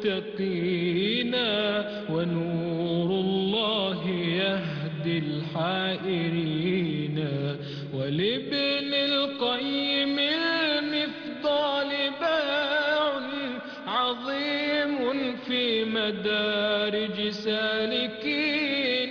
للمتقين ونور الله يهدي الحائرين ولابن القيم المفضال باع عظيم في مدارج سالكين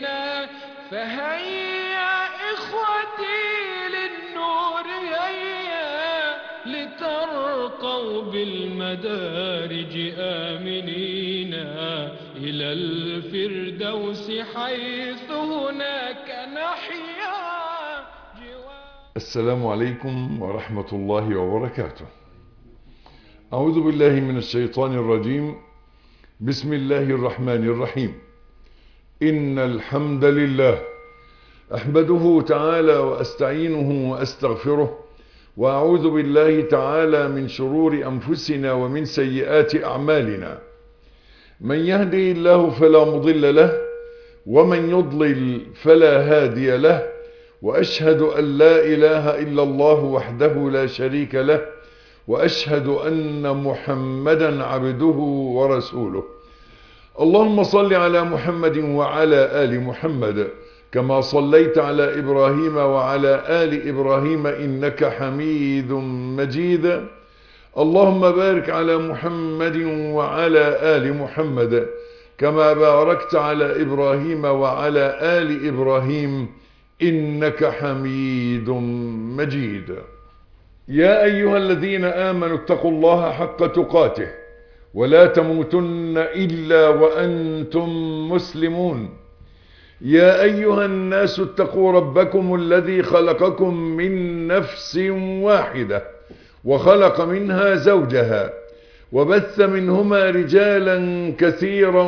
فهيا إخوتي للنور هيا لترقوا بالمدارج آمنين إلى الفردوس حيث هناك نحيا جوار السلام عليكم ورحمة الله وبركاته أعوذ بالله من الشيطان الرجيم بسم الله الرحمن الرحيم إن الحمد لله أحمده تعالى وأستعينه وأستغفره وأعوذ بالله تعالى من شرور أنفسنا ومن سيئات أعمالنا من يهدي الله فلا مضل له ومن يضلل فلا هادي له وأشهد أن لا إله إلا الله وحده لا شريك له وأشهد أن محمدا عبده ورسوله اللهم صل على محمد وعلى آل محمد كما صليت على إبراهيم وعلى آل إبراهيم إنك حميد مجيد اللهم بارك على محمد وعلى آل محمد كما باركت على إبراهيم وعلى آل إبراهيم إنك حميد مجيد يا أيها الذين آمنوا اتقوا الله حق تقاته ولا تموتن إلا وأنتم مسلمون يا أيها الناس اتقوا ربكم الذي خلقكم من نفس واحدة وخلق منها زوجها وبث منهما رجالا كثيرا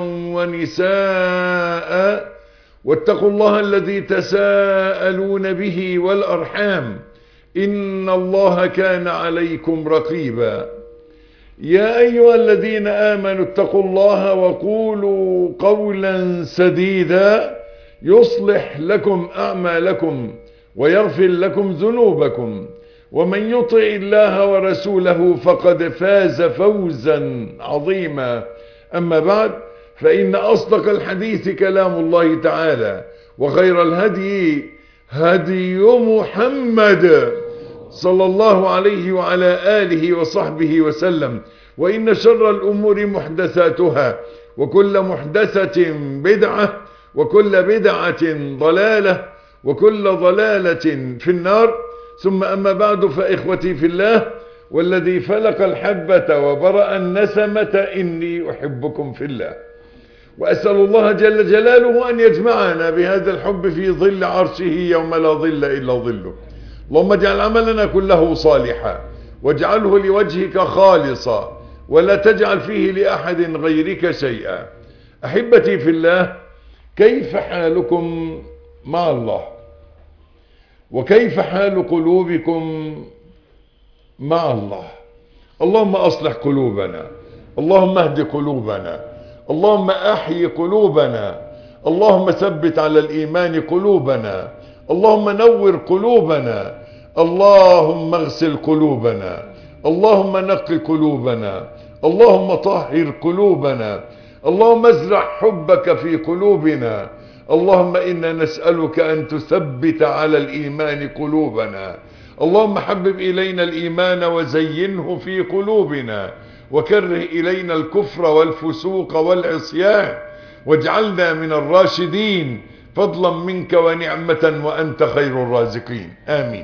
ونساء واتقوا الله الذي تساءلون به والأرحام إن الله كان عليكم رقيبا يا أيها الذين آمنوا اتقوا الله وقولوا قولا سديدا يصلح لكم أعمالكم ويغفر لكم ذنوبكم ومن يطع الله ورسوله فقد فاز فوزا عظيما أما بعد فإن أصدق الحديث كلام الله تعالى وخير الهدي هدي محمد صلى الله عليه وعلى آله وصحبه وسلم وإن شر الأمور محدثاتها وكل محدثة بدعة وكل بدعة ضلالة وكل ضلالة في النار ثم أما بعد فإخوتي في الله والذي فلق الحبة وبرأ النسمة إني أحبكم في الله وأسأل الله جل جلاله أن يجمعنا بهذا الحب في ظل عرشه يوم لا ظل إلا ظله اللهم اجعل عملنا كله صالحا واجعله لوجهك خالصا ولا تجعل فيه لأحد غيرك شيئا أحبتي في الله كيف حالكم مع الله وكيف حال قلوبكم مع الله اللهم أصلح قلوبنا اللهم اهد قلوبنا اللهم أحيي قلوبنا اللهم ثبت على الإيمان قلوبنا اللهم نور قلوبنا اللهم اغسل قلوبنا اللهم نقي قلوبنا اللهم طهر قلوبنا اللهم ازرع حبك في قلوبنا اللهم إنا نسألك أن تثبت على الإيمان قلوبنا اللهم حبب إلينا الإيمان وزينه في قلوبنا وكره إلينا الكفر والفسوق والعصيان واجعلنا من الراشدين فضلا منك ونعمة وأنت خير الرازقين آمين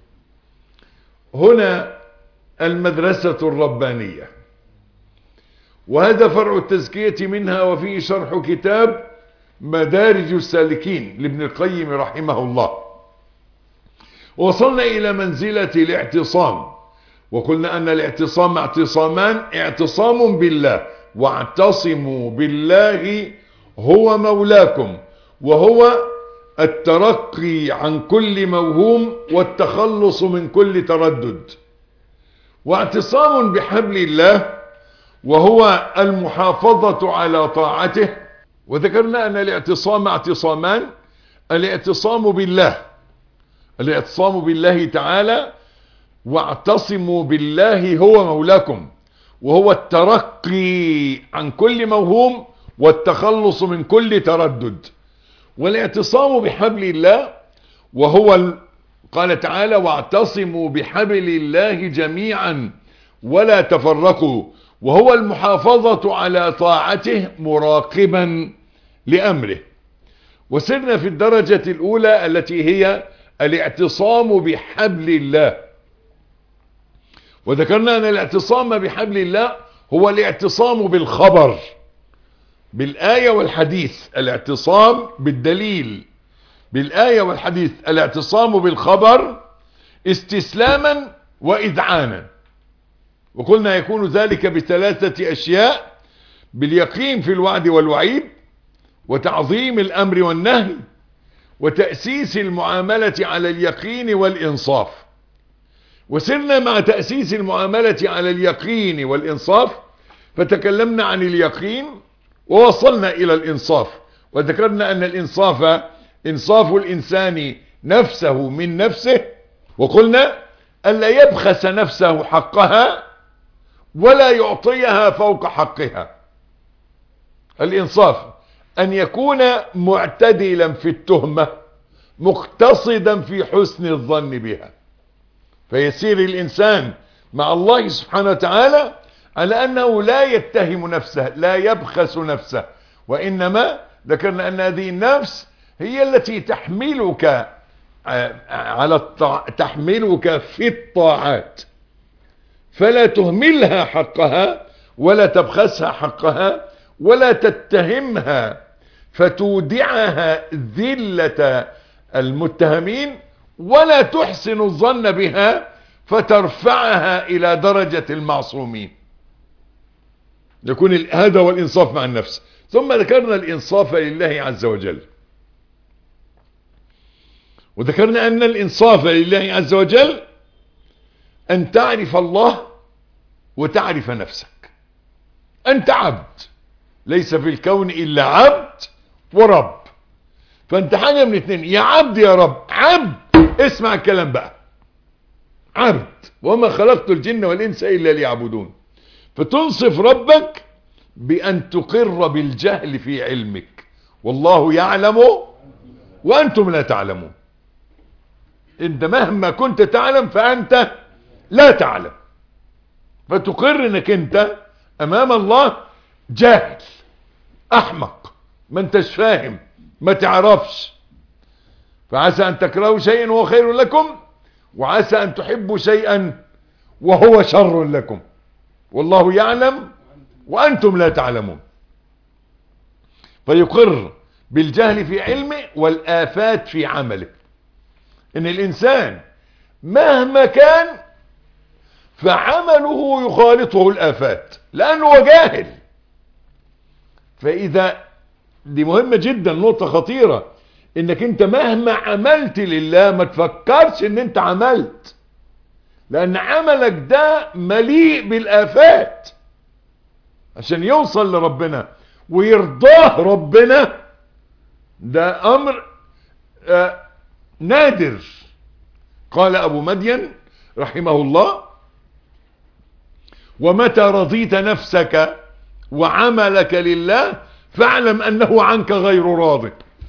هنا المدرسة الربانية وهذا فرع التزكية منها وفيه شرح كتاب مدارج السالكين لابن القيم رحمه الله وصلنا إلى منزلة الاعتصام وقلنا أن الاعتصام اعتصامان اعتصام بالله واعتصموا بالله هو مولاكم وهو الترقي عن كل موهوم والتخلص من كل تردد واعتصام بحبل الله وهو المحافظة على طاعته وذكرنا أن الاعتصام اعتصامان الاعتصام بالله الاعتصام بالله تعالى واعتصموا بالله هو مولاكم وهو الترقي عن كل موهوم والتخلص من كل تردد والاعتصام بحبل الله وهو ال... قال تعالى واعتصموا بحبل الله جميعا ولا تفرقوا وهو المحافظة على طاعته مراقبا لأمره وسرنا في الدرجة الأولى التي هي الاعتصام بحبل الله وذكرنا أن الاعتصام بحبل الله هو الاعتصام بالخبر بالآية والحديث الاعتصام بالدليل بالآية والحديث الاعتصام بالخبر استسلاما وإذعانا وقلنا يكون ذلك بثلاثة أشياء باليقين في الوعد والوعيد وتعظيم الأمر والنهي وتأسيس المعاملة على اليقين والإنصاف وسرنا مع تأسيس المعاملة على اليقين والإنصاف فتكلمنا عن اليقين ووصلنا إلى الإنصاف وذكرنا أن الإنصاف إنصاف الإنسان نفسه من نفسه وقلنا ألا يبخس نفسه حقها ولا يعطيها فوق حقها الإنصاف أن يكون معتدلا في التهمة مقتصدا في حسن الظن بها فيسير الإنسان مع الله سبحانه وتعالى على أنه لا يتهم نفسه لا يبخس نفسه وإنما ذكرنا أن هذه النفس هي التي تحملك على الطاع... تحملك في الطاعات فلا تهملها حقها ولا تبخسها حقها ولا تتهمها فتودعها ذلة المتهمين ولا تحسن الظن بها فترفعها إلى درجة المعصومين يكون هذا هو الإنصاف مع النفس ثم ذكرنا الإنصاف لله عز وجل وذكرنا أن الإنصاف لله عز وجل أن تعرف الله وتعرف نفسك أنت عبد ليس في الكون إلا عبد ورب فأنت حاجة من اثنين يا عبد يا رب عبد اسمع الكلام بقى عبد وما خلقت الجن والإنس إلا ليعبدون فتنصف ربك بأن تقر بالجهل في علمك والله يعلم وأنتم لا تعلمون انت مهما كنت تعلم فأنت لا تعلم فتقر انك انت امام الله جاهل احمق ما انتش فاهم ما تعرفش فعسى ان تكرهوا شيئا وهو خير لكم وعسى ان تحبوا شيئا وهو شر لكم والله يعلم وانتم لا تعلمون فيقر بالجهل في علمه والآفات في عمله ان الانسان مهما كان فعمله يخالطه الآفات لأنه هو جاهل فإذا دي مهمة جدا نقطة خطيرة انك انت مهما عملت لله ما تفكرش ان انت عملت لان عملك ده مليء بالآفات عشان يوصل لربنا ويرضاه ربنا ده امر آه نادر قال ابو مدين رحمه الله ومتى رضيت نفسك وعملك لله فاعلم انه عنك غير راض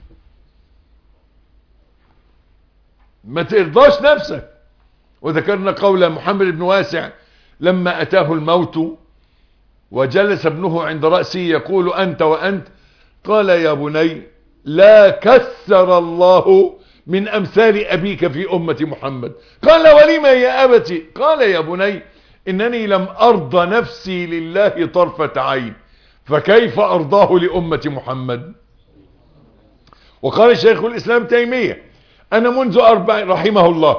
ما ترضاش نفسك وذكرنا قول محمد بن واسع لما اتاه الموت وجلس ابنه عند رأسه يقول انت وانت قال يا بني لا كثر الله من امثال ابيك في امة محمد قال ولم يا ابتي قال يا بني انني لم ارضى نفسي لله طرفة عين فكيف ارضاه لامة محمد وقال شيخ الاسلام تيمية انا منذ اربع رحمه الله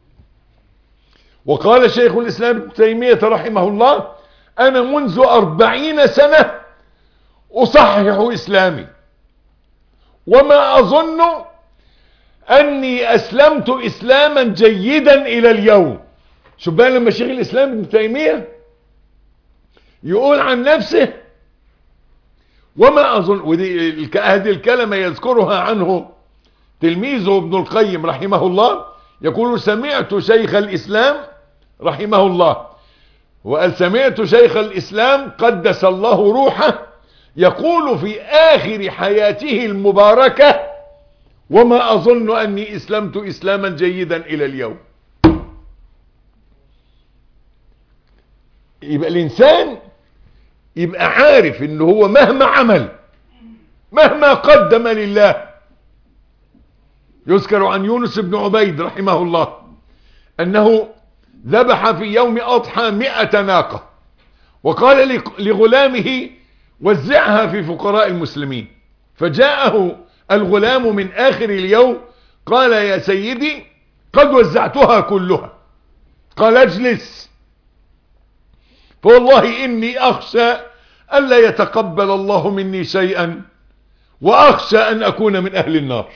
وقال شيخ الاسلام تيمية رحمه الله انا منذ اربعين سنة اصحح اسلامي وما اظن اني اسلمت اسلاما جيدا الى اليوم شوف بقى لما شيخ الاسلام ابن تيمية يقول عن نفسه وما اظن ودي هذه الكلمة يذكرها عنه تلميذه ابن القيم رحمه الله يقول سمعت شيخ الاسلام رحمه الله وقال سمعت شيخ الإسلام قدس الله روحه يقول في آخر حياته المباركة وما أظن أني إسلمت إسلاما جيدا إلى اليوم يبقى الإنسان يبقى عارف إن هو مهما عمل مهما قدم لله يذكر عن يونس بن عبيد رحمه الله أنه ذبح في يوم أضحى مئة ناقة وقال لغلامه وزعها في فقراء المسلمين فجاءه الغلام من آخر اليوم قال يا سيدي قد وزعتها كلها قال اجلس فوالله إني أخشى ألا يتقبل الله مني شيئا وأخشى أن أكون من أهل النار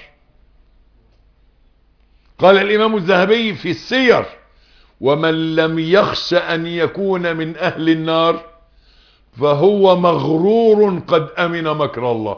قال الإمام الذهبي في السير ومن لم يخش أن يكون من أهل النار فهو مغرور قد أمن مكر الله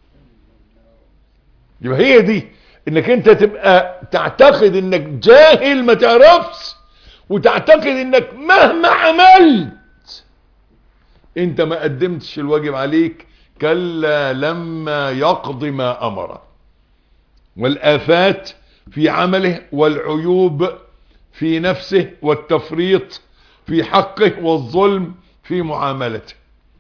يبقى هي دي انك انت تبقى تعتقد انك جاهل ما تعرفش وتعتقد انك مهما عملت انت ما قدمتش الواجب عليك كلا لما يقضي ما امره والافات في عمله والعيوب في نفسه والتفريط في حقه والظلم في معاملته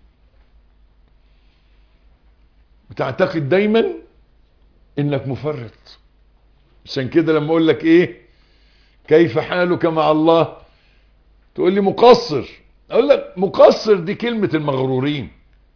بتعتقد دايما انك مفرط عشان كده لما اقول لك ايه كيف حالك مع الله تقول لي مقصر اقول لك مقصر دي كلمة المغرورين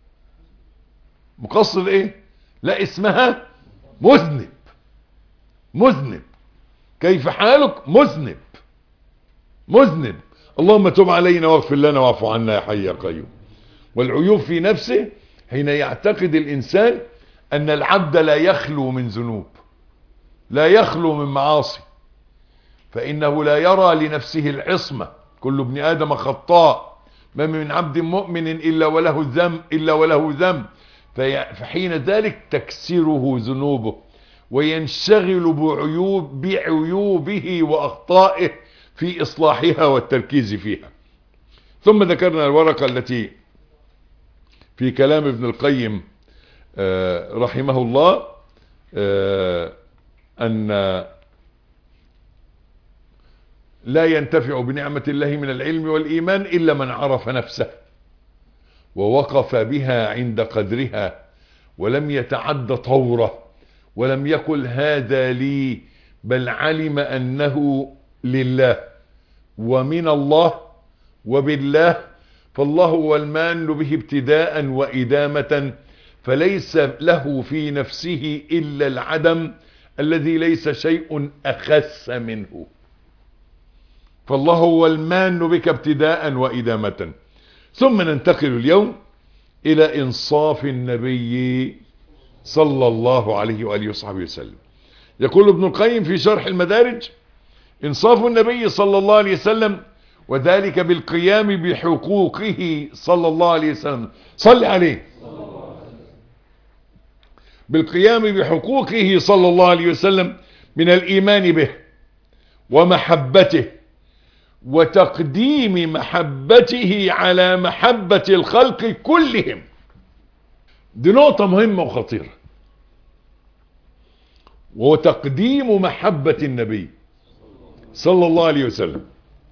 مقصر ايه لا اسمها مذنب مذنب كيف حالك مذنب مذنب اللهم تب علينا واغفر لنا واعف عنا يا حي يا قيوم والعيوب في نفسه حين يعتقد الانسان ان العبد لا يخلو من ذنوب لا يخلو من معاصي فانه لا يرى لنفسه العصمة كل ابن ادم خطاء ما من عبد مؤمن الا وله ذنب الا وله ذنب فحين ذلك تكسره ذنوبه وينشغل بعيوب بعيوبه واخطائه في اصلاحها والتركيز فيها ثم ذكرنا الورقة التي في كلام ابن القيم رحمه الله أن لا ينتفع بنعمة الله من العلم والإيمان إلا من عرف نفسه ووقف بها عند قدرها ولم يتعد طوره ولم يقل هذا لي بل علم أنه لله ومن الله وبالله فالله هو المان به ابتداء وإدامة فليس له في نفسه إلا العدم الذي ليس شيء أخس منه فالله هو المان بك ابتداء وإدامة ثم ننتقل اليوم إلى إنصاف النبي صلى الله عليه وآله وصحبه وسلم يقول ابن القيم في شرح المدارج إنصاف النبي صلى الله عليه وسلم وذلك بالقيام بحقوقه صلى الله عليه وسلم صل عليه بالقيام بحقوقه صلى الله عليه وسلم من الإيمان به ومحبته وتقديم محبته على محبة الخلق كلهم دي نقطة مهمة وخطيرة وتقديم محبة النبي صلى الله عليه وسلم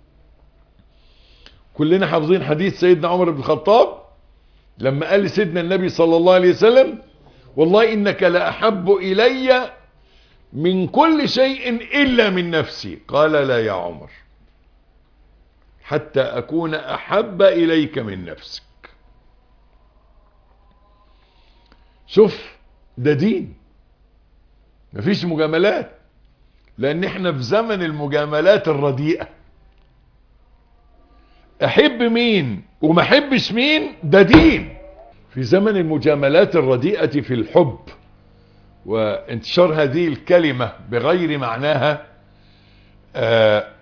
كلنا حافظين حديث سيدنا عمر بن الخطاب لما قال لسيدنا النبي صلى الله عليه وسلم والله إنك لأحب إلي من كل شيء إلا من نفسي قال لا يا عمر حتى أكون أحب إليك من نفسك شوف ده دين مفيش مجاملات لأن احنا في زمن المجاملات الرديئة أحب مين وما أحبش مين ده دين في زمن المجاملات الرديئة في الحب وانتشار هذه الكلمة بغير معناها آه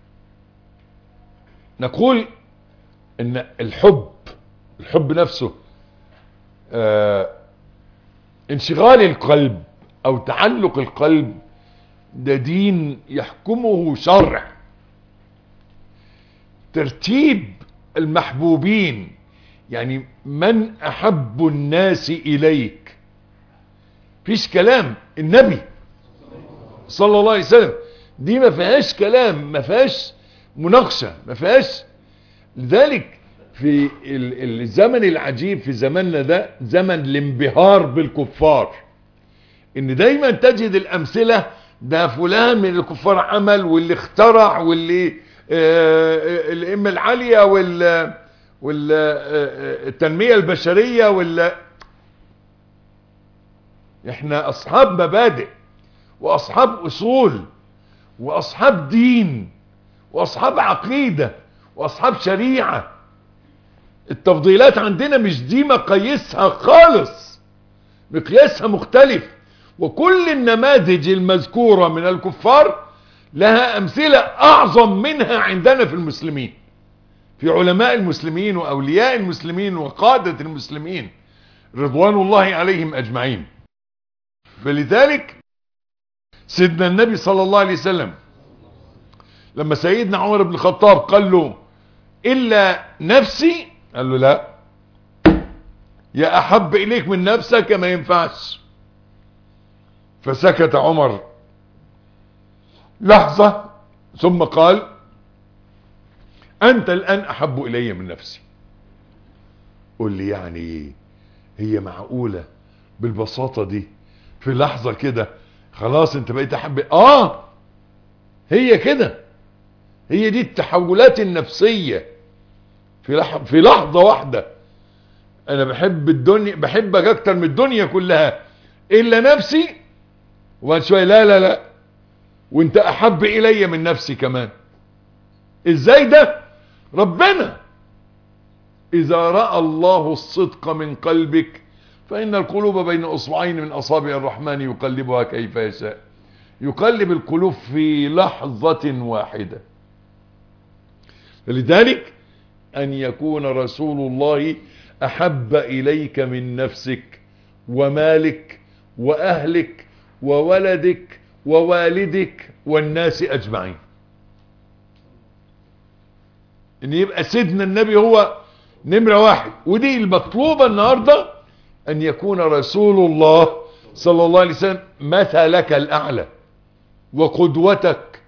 نقول ان الحب الحب نفسه آه انشغال القلب او تعلق القلب ده دين يحكمه شرع ترتيب المحبوبين يعني من احب الناس اليك فيش كلام النبي صلى الله عليه وسلم دي ما فيهاش كلام ما فيهاش مناقشة ما فيهاش لذلك في ال- الزمن العجيب في زماننا ده زمن الانبهار بالكفار ان دايما تجد الامثلة ده فلان من الكفار عمل واللي اخترع واللي آه، الامة العالية وال والتنمية البشرية وال احنا اصحاب مبادئ واصحاب اصول واصحاب دين واصحاب عقيدة واصحاب شريعة التفضيلات عندنا مش دي مقاييسها خالص مقياسها مختلف وكل النماذج المذكورة من الكفار لها امثلة اعظم منها عندنا في المسلمين في علماء المسلمين واولياء المسلمين وقادة المسلمين رضوان الله عليهم اجمعين فلذلك سيدنا النبي صلى الله عليه وسلم لما سيدنا عمر بن الخطاب قال له الا نفسي قال له لا يا احب اليك من نفسك ما ينفعش فسكت عمر لحظة ثم قال انت الان احب الي من نفسي قول لي يعني هي معقولة بالبساطة دي في لحظة كده خلاص انت بقيت احب اه هي كده هي دي التحولات النفسية في لحظة, في لحظة واحدة انا بحب الدنيا بحبك اكتر من الدنيا كلها الا نفسي وبعد شوية لا لا لا وانت احب الي من نفسي كمان ازاي ده ربنا اذا رأى الله الصدق من قلبك فان القلوب بين اصبعين من اصابع الرحمن يقلبها كيف يشاء يقلب القلوب في لحظة واحدة لذلك ان يكون رسول الله احب اليك من نفسك ومالك واهلك وولدك ووالدك والناس اجمعين ان يبقى سيدنا النبي هو نمرة واحد ودي المطلوبة النهاردة ان يكون رسول الله صلى الله عليه وسلم مثلك الاعلى وقدوتك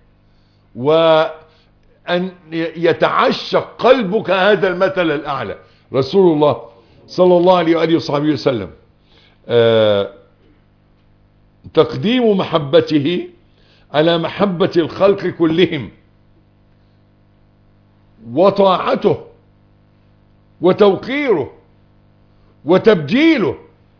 وان يتعشق قلبك هذا المثل الاعلى رسول الله صلى الله عليه وآله وصحبه وسلم آه تقديم محبته على محبة الخلق كلهم وطاعته وتوقيره وتبجيله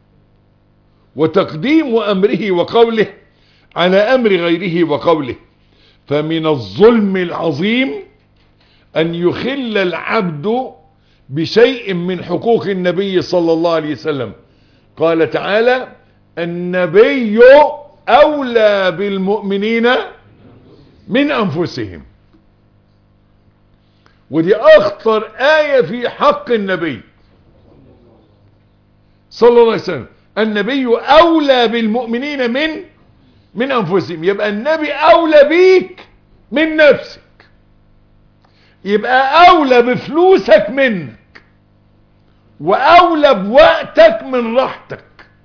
وتقديم أمره وقوله على أمر غيره وقوله فمن الظلم العظيم أن يخل العبد بشيء من حقوق النبي صلى الله عليه وسلم قال تعالى النبي أولى بالمؤمنين من أنفسهم ودي أخطر آية في حق النبي صلى الله عليه وسلم النبي أولى بالمؤمنين من من أنفسهم يبقى النبي أولى بيك من نفسك يبقى أولى بفلوسك منك وأولى بوقتك من راحتك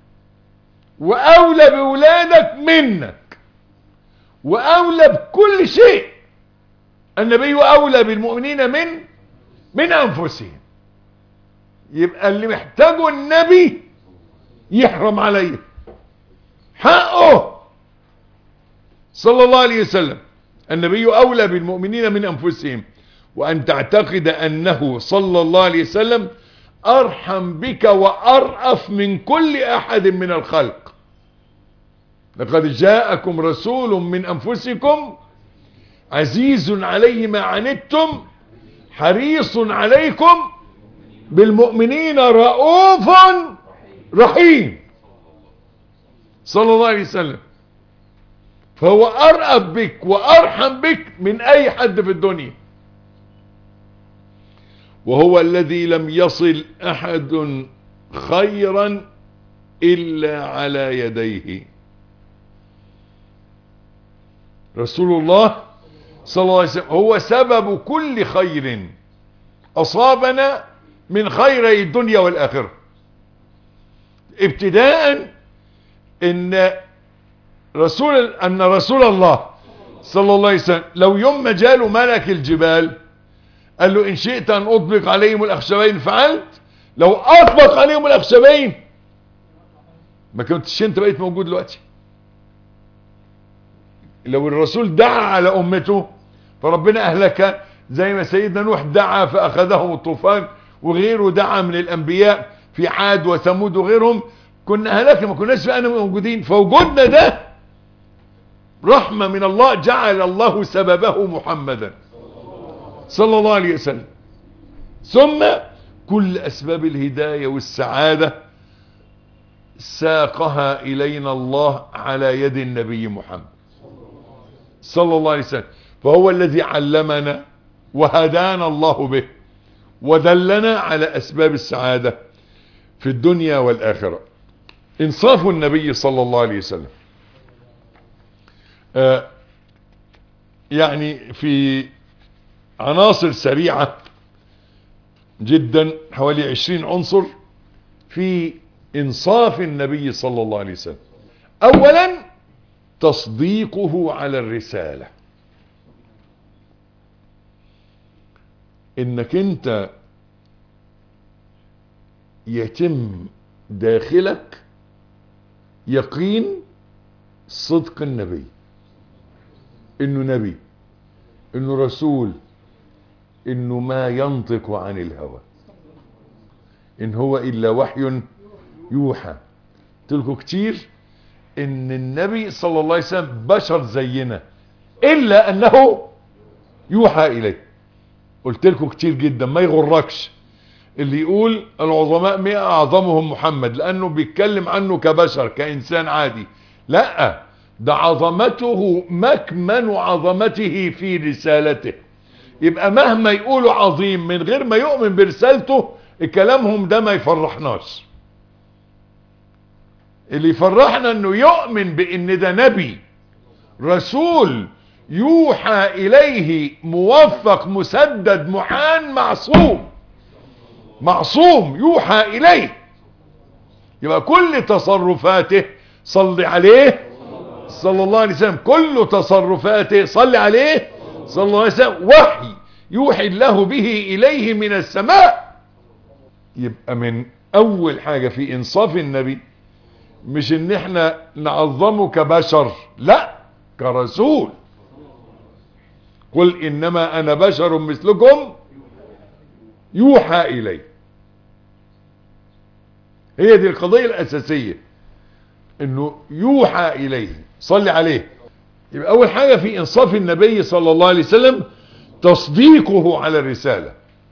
وأولى بولادك منك وأولى بكل شيء النبي أولى بالمؤمنين من من أنفسهم يبقى اللي محتاجه النبي يحرم عليه حقه صلى الله عليه وسلم النبي أولى بالمؤمنين من أنفسهم وأن تعتقد أنه صلى الله عليه وسلم أرحم بك وأرأف من كل أحد من الخلق لقد جاءكم رسول من أنفسكم عزيز عليه ما عنتم حريص عليكم بالمؤمنين رؤوف رحيم صلى الله عليه وسلم فهو أرأب بك وأرحم بك من أي حد في الدنيا وهو الذي لم يصل أحد خيرا إلا على يديه رسول الله صلى الله عليه وسلم هو سبب كل خير أصابنا من خيري الدنيا والآخرة ابتداء ان رسول ان رسول الله صلى الله عليه وسلم لو يوم ما جاله ملك الجبال قال له ان شئت ان اطبق عليهم الاخشبين فعلت لو اطبق عليهم الاخشبين ما كنتش انت بقيت موجود دلوقتي لو الرسول دعا على امته فربنا اهلك زي ما سيدنا نوح دعا فاخذهم الطوفان وغيره دعا من الانبياء في عاد وثمود وغيرهم كنا هلكنا ما كناش بقى موجودين فوجودنا ده رحمة من الله جعل الله سببه محمدا صلى الله عليه وسلم ثم كل أسباب الهداية والسعادة ساقها إلينا الله على يد النبي محمد صلى الله عليه وسلم فهو الذي علمنا وهدانا الله به ودلنا على أسباب السعادة في الدنيا والآخرة انصاف النبي صلى الله عليه وسلم آه يعني في عناصر سريعة جدا حوالي عشرين عنصر في انصاف النبي صلى الله عليه وسلم اولا تصديقه على الرسالة انك انت يتم داخلك يقين صدق النبي انه نبي انه رسول انه ما ينطق عن الهوى ان هو الا وحي يوحى تلكوا كتير ان النبي صلى الله عليه وسلم بشر زينا الا انه يوحى اليه قلت لكم كتير جدا ما يغركش اللي يقول العظماء مئة اعظمهم محمد لانه بيتكلم عنه كبشر كانسان عادي لا ده عظمته مكمن عظمته في رسالته يبقى مهما يقولوا عظيم من غير ما يؤمن برسالته كلامهم ده ما يفرحناش اللي يفرحنا انه يؤمن بان ده نبي رسول يوحى اليه موفق مسدد محان معصوم معصوم يوحى اليه يبقى كل تصرفاته صلي عليه صلى الله عليه وسلم كل تصرفاته صلي عليه صلى الله عليه وسلم وحي يوحي الله به اليه من السماء يبقى من اول حاجة في انصاف النبي مش ان احنا نعظمه كبشر لا كرسول قل انما انا بشر مثلكم يوحى الي هي دي القضية الاساسية انه يوحى اليه صلي عليه يبقى اول حاجة في انصاف النبي صلى الله عليه وسلم تصديقه على الرسالة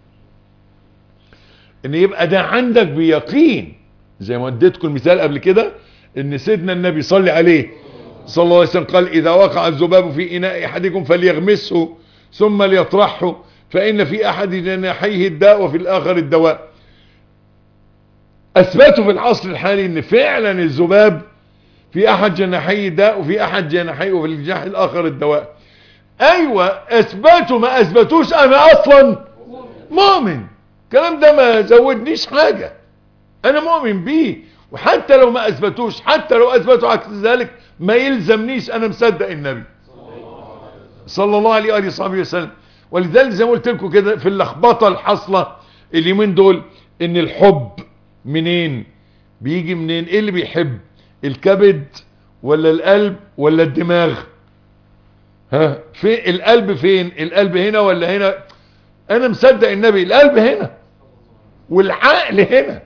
ان يبقى ده عندك بيقين زي ما اديتكم المثال قبل كده ان سيدنا النبي صلي عليه صلى الله عليه وسلم قال اذا وقع الذباب في اناء احدكم فليغمسه ثم ليطرحه فان في احد جناحيه الداء وفي الاخر الدواء اثبتوا في العصر الحالي ان فعلا الذباب في احد جناحيه داء وفي احد جناحيه وفي الجناح الاخر الدواء ايوه اثبتوا ما اثبتوش انا اصلا مؤمن الكلام ده ما زودنيش حاجة انا مؤمن بيه وحتى لو ما اثبتوش حتى لو اثبتوا عكس ذلك ما يلزمنيش انا مصدق النبي صلى الله عليه وآله وصحبه وسلم ولذلك زي ما قلت لكم كده في اللخبطة الحاصلة اليومين دول ان الحب منين بيجي منين ايه اللي بيحب الكبد ولا القلب ولا الدماغ ها في القلب فين القلب هنا ولا هنا انا مصدق النبي القلب هنا والعقل هنا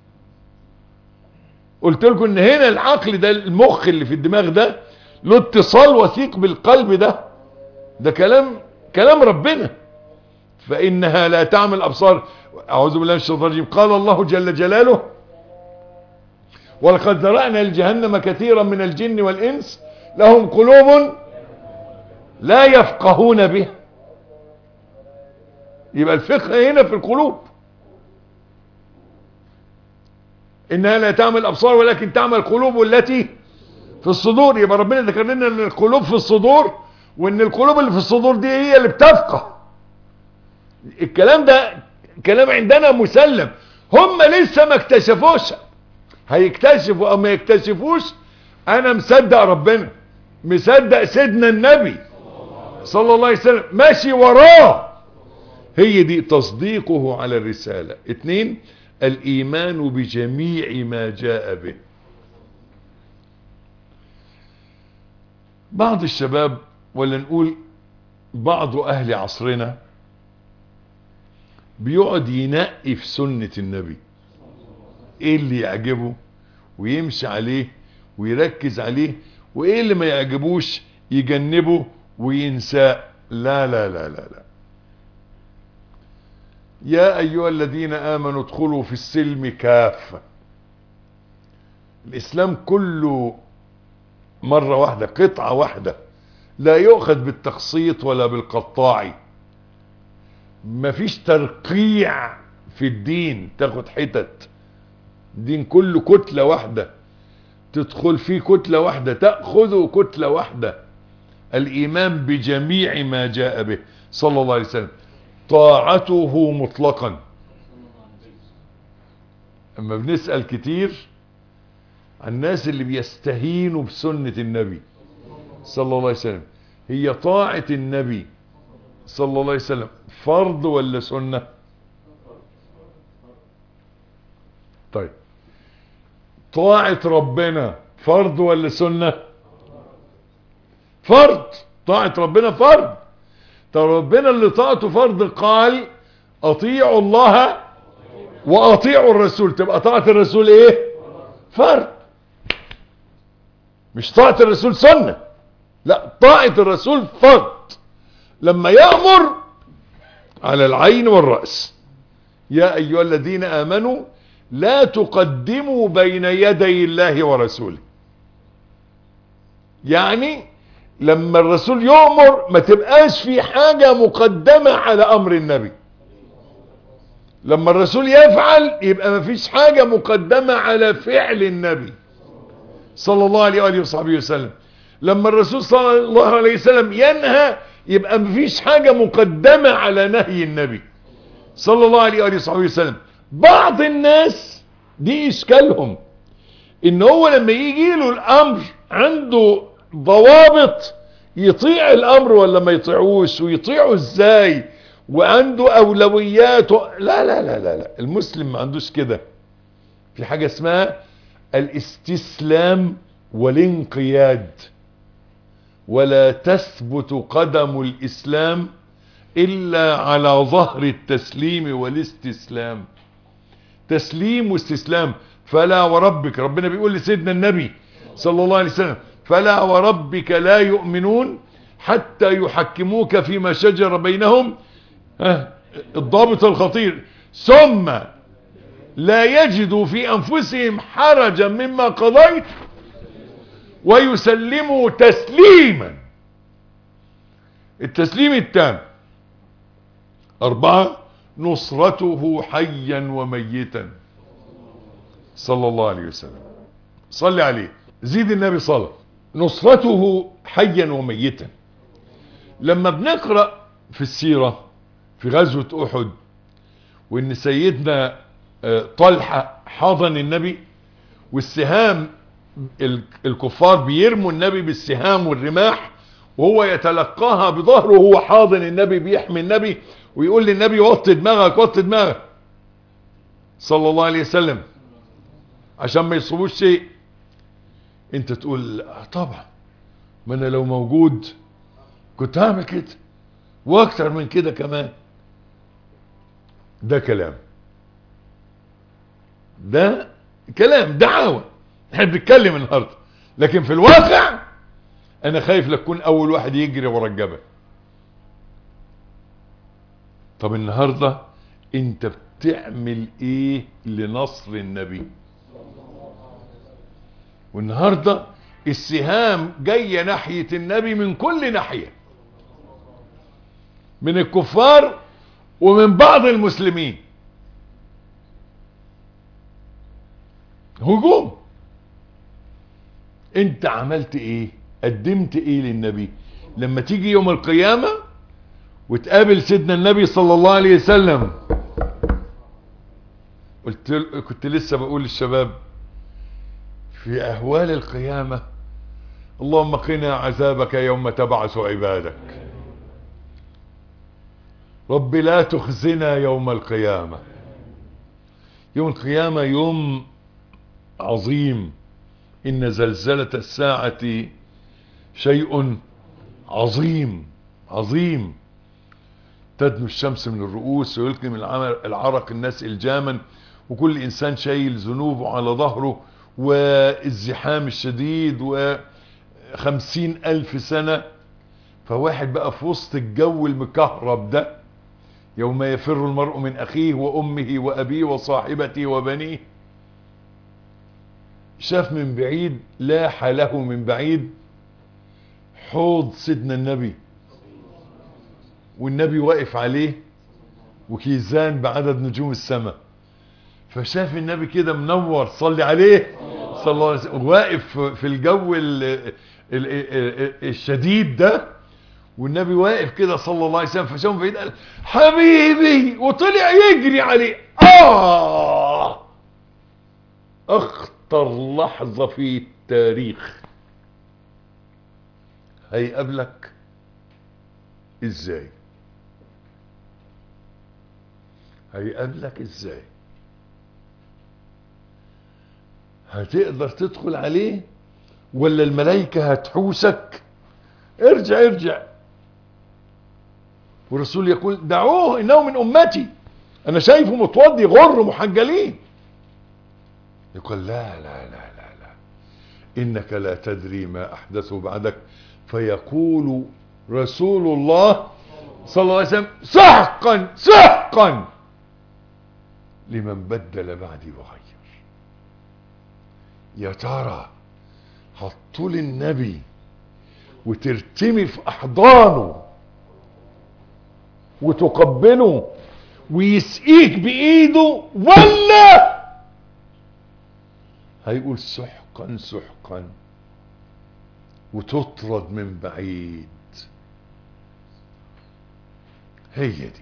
قلت لكم ان هنا العقل ده المخ اللي في الدماغ ده له اتصال وثيق بالقلب ده ده كلام كلام ربنا فانها لا تعمل ابصار اعوذ بالله من الشيطان الرجيم قال الله جل جلاله ولقد ذرأنا لجهنم كثيرا من الجن والانس لهم قلوب لا يفقهون بها يبقى الفقه هنا في القلوب انها لا تعمل ابصار ولكن تعمل قلوب التي في الصدور يبقى ربنا ذكر لنا ان القلوب في الصدور وان القلوب اللي في الصدور دي هي اللي بتفقه الكلام ده كلام عندنا مسلم هم لسه ما اكتشفوش هيكتشفوا او ما يكتشفوش انا مصدق ربنا مصدق سيدنا النبي صلى الله عليه وسلم ماشي وراه هي دي تصديقه على الرسالة اتنين الايمان بجميع ما جاء به بعض الشباب ولا نقول بعض اهل عصرنا بيقعد ينقي في سنة النبي ايه اللي يعجبه ويمشي عليه ويركز عليه وايه اللي ما يعجبوش يجنبه وينساه لا لا لا لا لا يا ايها الذين امنوا ادخلوا في السلم كافة الاسلام كله مرة واحدة قطعة واحدة لا يؤخذ بالتخصيط ولا بالقطاعي مفيش ترقيع في الدين تاخد حتت الدين كله كتلة واحدة تدخل فيه كتلة واحدة تأخذه كتلة واحدة الإيمان بجميع ما جاء به صلى الله عليه وسلم طاعته مطلقا اما بنسأل كتير عن الناس اللي بيستهينوا بسنة النبي صلى الله عليه وسلم هي طاعة النبي صلى الله عليه وسلم فرض ولا سنة طيب طاعة ربنا فرض ولا سنة فرض طاعة ربنا فرض طب ربنا اللي طاعته فرض قال اطيعوا الله واطيعوا الرسول تبقى طاعة الرسول ايه فرض مش طاعة الرسول سنة لا طاعة الرسول فرض لما يأمر على العين والرأس يا أيها الذين آمنوا لا تقدموا بين يدي الله ورسوله يعني لما الرسول يؤمر ما تبقاش في حاجة مقدمة على أمر النبي لما الرسول يفعل يبقى ما فيش حاجة مقدمة على فعل النبي صلى الله عليه وآله وصحبه وسلم لما الرسول صلى الله عليه وسلم ينهى يبقى ما فيش حاجة مقدمة على نهي النبي صلى الله عليه وآله وصحبه وسلم بعض الناس دي اشكالهم ان هو لما يجي له الامر عنده ضوابط يطيع الامر ولا ما يطيعوش ويطيعه ازاي وعنده اولويات و... لا لا لا لا لا المسلم ما عندوش كده في حاجة اسمها الاستسلام والانقياد ولا تثبت قدم الاسلام الا على ظهر التسليم والاستسلام تسليم واستسلام فلا وربك ربنا بيقول لسيدنا النبي صلى الله عليه وسلم فلا وربك لا يؤمنون حتى يحكموك فيما شجر بينهم ها الضابط الخطير ثم لا يجدوا في انفسهم حرجا مما قضيت ويسلموا تسليما التسليم التام اربعة نصرته حيا وميتا صلى الله عليه وسلم صلي عليه زيد النبي صلى نصرته حيا وميتا لما بنقرأ في السيرة في غزوة احد وان سيدنا طلحة حاضن النبي والسهام الكفار بيرموا النبي بالسهام والرماح وهو يتلقاها بظهره وهو حاضن النبي بيحمي النبي ويقول للنبي وطي دماغك وطي دماغك صلى الله عليه وسلم عشان ما يصيبوش شيء انت تقول طبعا ما انا لو موجود كنت هعمل كده واكتر من كده كمان ده كلام ده كلام دعاوى احنا بنتكلم النهارده لكن في الواقع انا خايف لتكون اول واحد يجري ورا الجبل طب النهاردة انت بتعمل ايه لنصر النبي والنهاردة السهام جاية ناحية النبي من كل ناحية من الكفار ومن بعض المسلمين هجوم انت عملت ايه قدمت ايه للنبي لما تيجي يوم القيامة وتقابل سيدنا النبي صلى الله عليه وسلم قلت ل- كنت لسه بقول للشباب في اهوال القيامة اللهم قنا عذابك يوم تبعث عبادك رب لا تخزنا يوم القيامة يوم القيامة يوم عظيم إن زلزلة الساعة شيء عظيم عظيم تدنو الشمس من الرؤوس ويلقي من العمر- العرق الناس الجاما وكل انسان شايل ذنوبه على ظهره والزحام الشديد وخمسين الف سنة فواحد بقى في وسط الجو المكهرب ده يوم يفر المرء من اخيه وامه وابيه وصاحبته وبنيه شاف من بعيد لاح له من بعيد حوض سيدنا النبي والنبي واقف عليه وكيزان بعدد نجوم السماء فشاف النبي كده منور صلي عليه صلى الله عليه وسلم واقف في الجو ال ال ال الشديد ده والنبي واقف كده صلى الله عليه وسلم فشافه بعيد قال حبيبي وطلع يجري عليه اه اخطر لحظة في التاريخ هيقابلك ازاي هيقابلك ازاي هتقدر تدخل عليه ولا الملائكة هتحوسك ارجع ارجع والرسول يقول دعوه انه من امتي انا شايفه متوضي غر محجلين يقول لا لا لا لا لا انك لا تدري ما احدثه بعدك فيقول رسول الله صلى الله عليه وسلم سحقا سحقا لمن بدل بعدي وغير يا ترى هتطول النبي وترتمي في احضانه وتقبله ويسقيك بايده ولا هيقول سحقا سحقا وتطرد من بعيد هي دي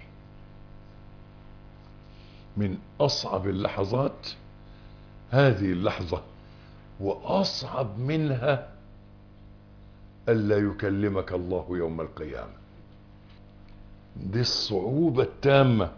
من اصعب اللحظات هذه اللحظة واصعب منها الا يكلمك الله يوم القيامة دي الصعوبة التامة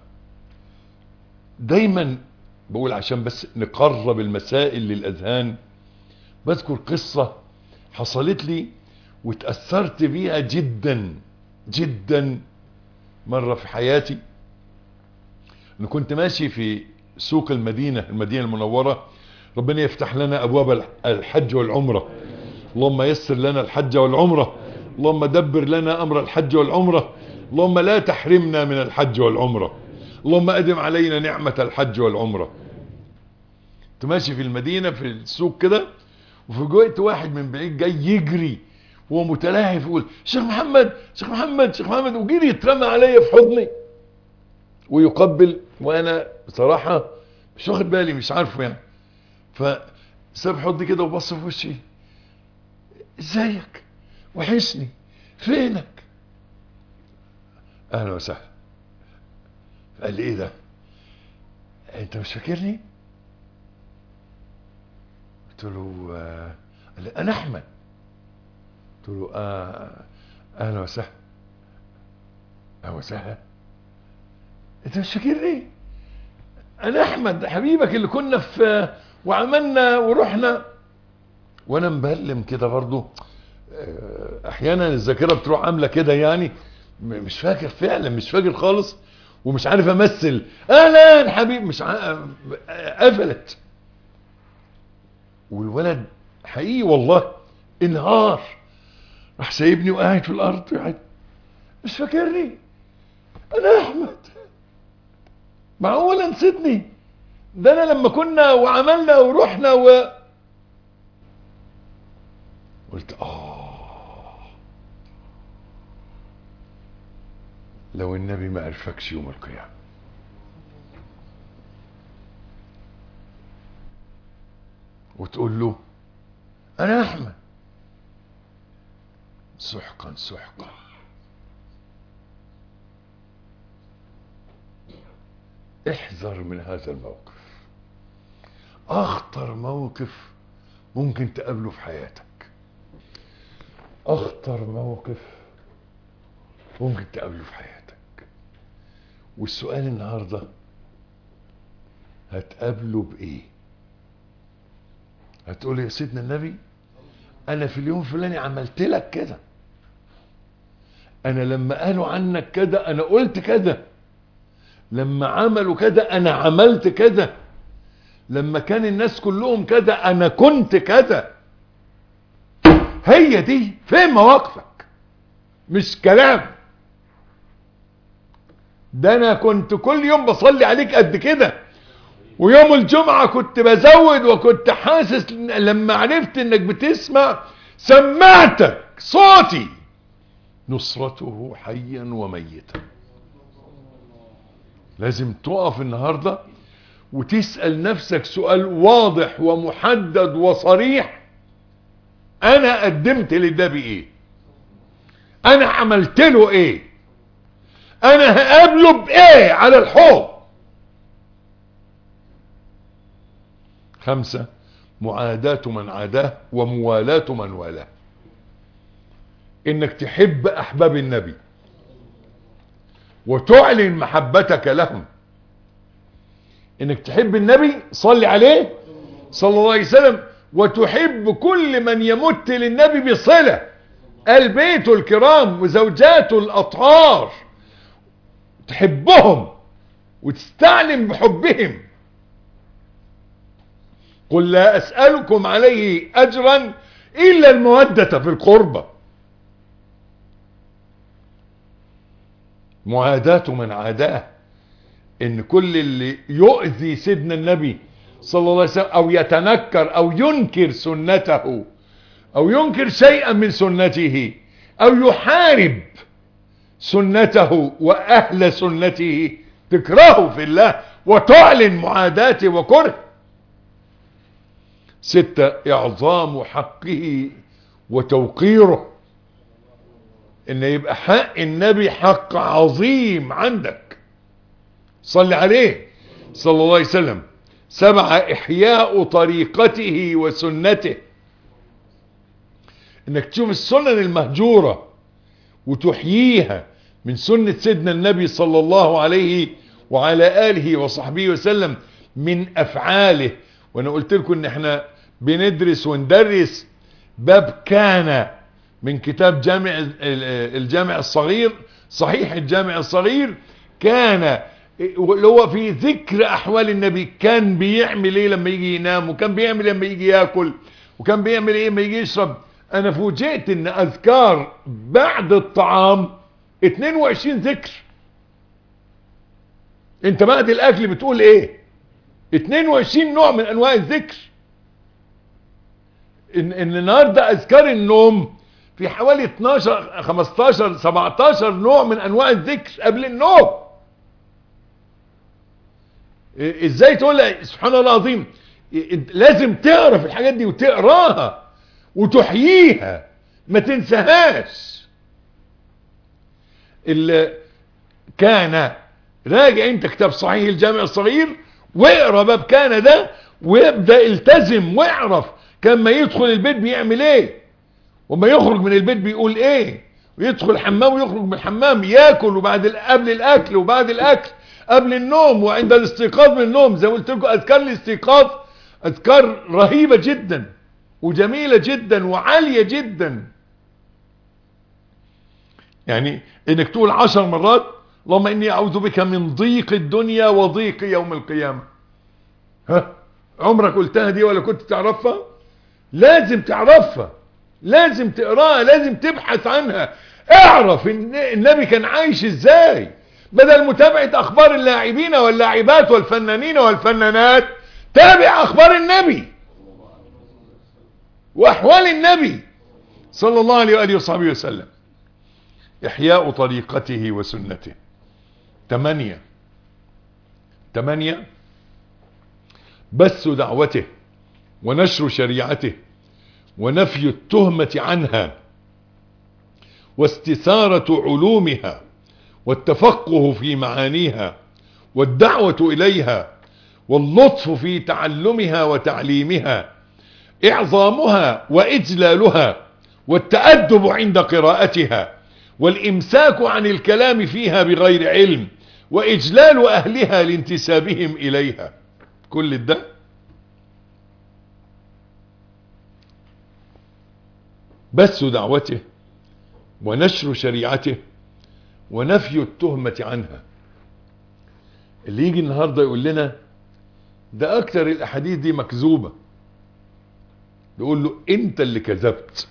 دايما بقول عشان بس نقرب المسائل للاذهان بذكر قصة حصلت لي وتأثرت بيها جدا جدا مرة في حياتي انا كنت ماشي في سوق المدينة المدينة المنورة ربنا يفتح لنا ابواب الحج والعمرة اللهم يسر لنا الحج والعمرة اللهم دبر لنا امر الحج والعمرة اللهم لا تحرمنا من الحج والعمرة اللهم ادم علينا نعمة الحج والعمرة كنت ماشي في المدينة في السوق كده وفوجئت واحد من بعيد جاي يجري وهو متلهف يقول شيخ محمد شيخ محمد شيخ محمد وجري يترمى عليا في حضني ويقبل وانا بصراحة مش واخد بالي مش عارفه يعني فساب حضني كده وبص في وشي ازيك وحشني فينك اهلا وسهلا قال لي ايه ده انت مش فاكرني قلت له آه قال لي انا احمد قلت له آه اهلا وسهلا اهلا وسهلا انت مش فاكرني انا احمد حبيبك اللي كنا في وعملنا ورحنا وانا مبلم كده برضو احيانا الذاكره بتروح عامله كده يعني مش فاكر فعلا مش فاكر خالص ومش عارف امثل اهلا حبيب مش ع... قفلت والولد حقيقي والله انهار راح سايبني وقاعد في الارض قاعد مش فاكرني انا احمد معقوله نسيتني ده انا لما كنا وعملنا ورحنا و قلت اه لو النبي ما عرفكش يوم القيامة وتقول له انا احمد سحقا سحقا احذر من هذا الموقف اخطر موقف ممكن تقابله في حياتك اخطر موقف ممكن تقابله في حياتك والسؤال النهارده هتقابله بايه هتقول يا سيدنا النبي انا في اليوم الفلاني عملت لك كده انا لما قالوا عنك كده انا قلت كده لما عملوا كده انا عملت كده لما كان الناس كلهم كده انا كنت كده هي دي فين مواقفك مش كلام ده انا كنت كل يوم بصلي عليك قد كده ويوم الجمعة كنت بزود وكنت حاسس لما عرفت انك بتسمع سمعتك صوتي نصرته حيا وميتا لازم تقف النهاردة وتسأل نفسك سؤال واضح ومحدد وصريح انا قدمت للنبي ايه انا عملت له ايه انا هقابله بايه على الحوض خمسة معاداة من عاداه وموالاة من والاه انك تحب احباب النبي وتعلن محبتك لهم انك تحب النبي صلي عليه صلى الله عليه وسلم وتحب كل من يمت للنبي بصلة البيت الكرام وزوجاته الاطهار تحبهم وتستعلم بحبهم قل لا اسألكم عليه اجرا الا المودة في القربة معاداة من عاداه ان كل اللي يؤذي سيدنا النبي صلى الله عليه وسلم او يتنكر او ينكر سنته او ينكر شيئا من سنته او يحارب سنته واهل سنته تكرهه في الله وتعلن معاداته وكره ستة اعظام حقه وتوقيره ان يبقى حق النبي حق عظيم عندك صل عليه صلى الله عليه وسلم سبعة احياء طريقته وسنته انك تشوف السنن المهجورة وتحييها من سنة سيدنا النبي صلى الله عليه وعلى آله وصحبه وسلم من افعاله وانا قلت لكم ان احنا بندرس وندرس باب كان من كتاب جامع الجامع الصغير صحيح الجامع الصغير كان اللي هو في ذكر احوال النبي كان بيعمل ايه لما يجي ينام وكان بيعمل لما يجي ياكل وكان بيعمل ايه لما يجي يشرب انا فوجئت ان اذكار بعد الطعام 22 ذكر انت بعد الاكل بتقول ايه 22 نوع من انواع الذكر ان, إن النهارده اذكار النوم في حوالي 12 15 17 نوع من انواع الذكر قبل النوم ازاي تقول سبحان الله العظيم لازم تعرف الحاجات دي وتقراها وتحييها ما تنساهاش اللي كان راجع انت كتاب صحيح الجامع الصغير واقرا باب كان ده ويبدا التزم واعرف كان ما يدخل البيت بيعمل ايه وما يخرج من البيت بيقول ايه ويدخل الحمام ويخرج من الحمام ياكل وبعد قبل الاكل وبعد الاكل قبل النوم وعند الاستيقاظ من النوم زي ما قلت لكم اذكار الاستيقاظ اذكار رهيبه جدا وجميله جدا وعاليه جدا يعني انك تقول عشر مرات اللهم اني اعوذ بك من ضيق الدنيا وضيق يوم القيامه ها عمرك قلتها دي ولا كنت تعرفها لازم تعرفها لازم تقراها لازم تبحث عنها اعرف ان النبي كان عايش ازاي بدل متابعة اخبار اللاعبين واللاعبات والفنانين والفنانات تابع اخبار النبي واحوال النبي صلى الله عليه وآله وصحبه وسلم احياء طريقته وسنته تمانية تمانية بث دعوته ونشر شريعته ونفي التهمة عنها واستثارة علومها والتفقه في معانيها والدعوة إليها واللطف في تعلمها وتعليمها إعظامها وإجلالها والتأدب عند قراءتها والإمساك عن الكلام فيها بغير علم وإجلال أهلها لانتسابهم إليها كل ده بث دعوته ونشر شريعته ونفي التهمة عنها اللي يجي النهاردة يقول لنا ده أكتر الأحاديث دي مكذوبة يقول له أنت اللي كذبت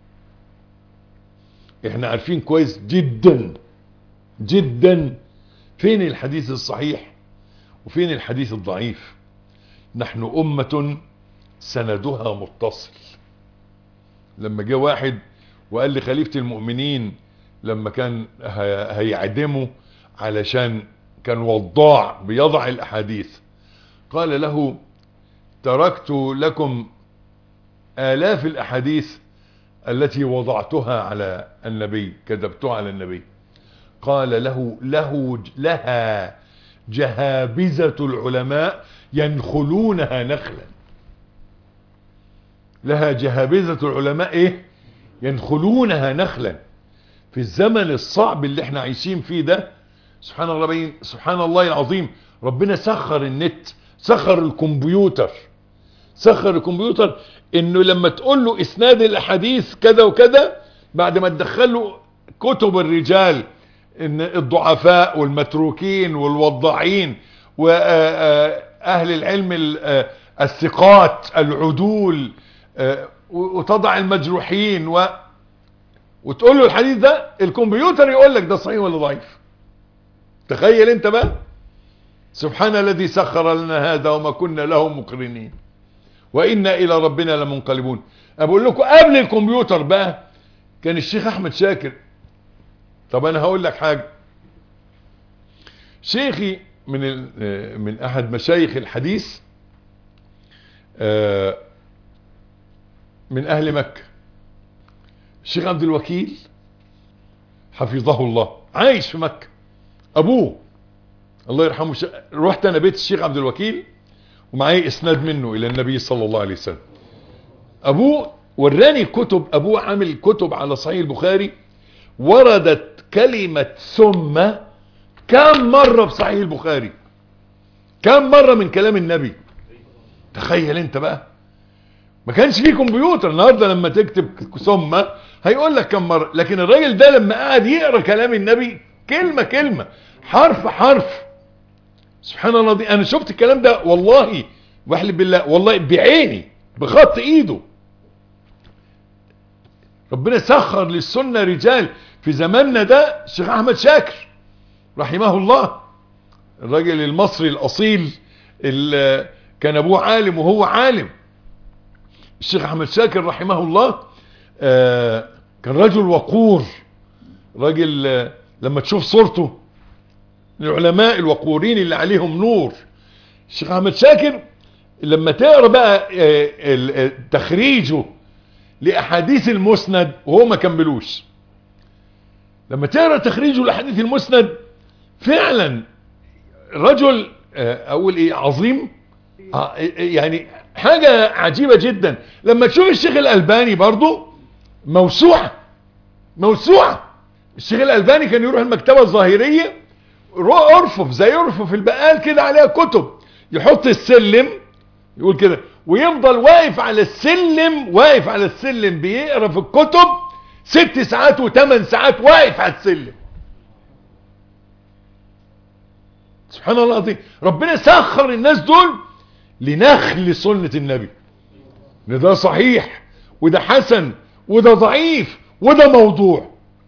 احنا عارفين كويس جدا جدا فين الحديث الصحيح وفين الحديث الضعيف نحن أمة سندها متصل لما جاء واحد وقال لخليفة المؤمنين لما كان هيعدمه علشان كان وضاع بيضع الأحاديث قال له تركت لكم آلاف الأحاديث التي وضعتها على النبي كذبتها على النبي قال له له لها جهابزة العلماء ينخلونها نخلا لها جهابزة العلماء ايه ينخلونها نخلا في الزمن الصعب اللي احنا عايشين فيه ده سبحان الله سبحان الله العظيم ربنا سخر النت سخر الكمبيوتر سخر الكمبيوتر انه لما تقول له اسناد الاحاديث كذا وكذا بعد ما تدخل له كتب الرجال ان الضعفاء والمتروكين والوضاعين واهل العلم الثقات العدول وتضع المجروحين و وتقول له الحديث ده الكمبيوتر يقول لك ده صحيح ولا ضعيف تخيل انت بقى سبحان الذي سخر لنا هذا وما كنا له مقرنين وإنا إلى ربنا لمنقلبون أقول لكم قبل الكمبيوتر بقى كان الشيخ أحمد شاكر طب أنا هقول لك حاجة شيخي من من أحد مشايخ الحديث من أهل مكة الشيخ عبد الوكيل حفظه الله عايش في مكة أبوه الله يرحمه ش... رحت أنا بيت الشيخ عبد الوكيل ومعايا اسناد منه الى النبي صلى الله عليه وسلم ابوه وراني كتب ابوه عامل كتب على صحيح البخاري وردت كلمة ثم كم مرة في صحيح البخاري كم مرة من كلام النبي تخيل انت بقى ما كانش فيه كمبيوتر النهارده لما تكتب ثم هيقول لك كم مرة لكن الراجل ده لما قعد يقرا كلام النبي كلمة كلمة حرف حرف سبحان الله دي انا شفت الكلام ده والله واحلف بالله والله بعيني بخط ايده ربنا سخر للسنة رجال في زماننا ده الشيخ احمد شاكر رحمه الله الراجل المصري الاصيل اللي كان ابوه عالم وهو عالم الشيخ احمد شاكر رحمه الله آه كان رجل وقور راجل آه لما تشوف صورته العلماء الوقورين اللي عليهم نور الشيخ احمد شاكر لما تقرا بقى تخريجه لاحاديث المسند وهو ما كملوش لما تقرا تخريجه لاحاديث المسند فعلا رجل اقول ايه عظيم يعني حاجة عجيبة جدا لما تشوف الشيخ الالباني برضو موسوعة موسوعة الشيخ الالباني كان يروح المكتبة الظاهرية ارفف زي ارفف البقال كده عليها كتب يحط السلم يقول كده ويفضل واقف على السلم واقف على السلم بيقرا في الكتب ست ساعات وثمان ساعات واقف على السلم سبحان الله العظيم ربنا سخر الناس دول لنخل سنة النبي ان ده صحيح وده حسن وده ضعيف وده موضوع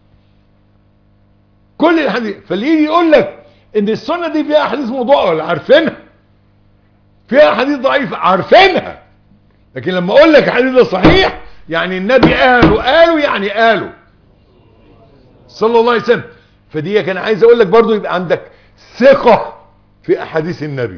كل الحديث فاللي يجي يقول لك ان السنة دي فيها احاديث موضوع ولا عارفينها فيها احاديث ضعيفة عارفينها لكن لما اقول لك الحديث ده صحيح يعني النبي قاله قاله يعني قاله صلى الله عليه وسلم فدي كان عايز اقول لك برضو يبقى عندك ثقة في احاديث النبي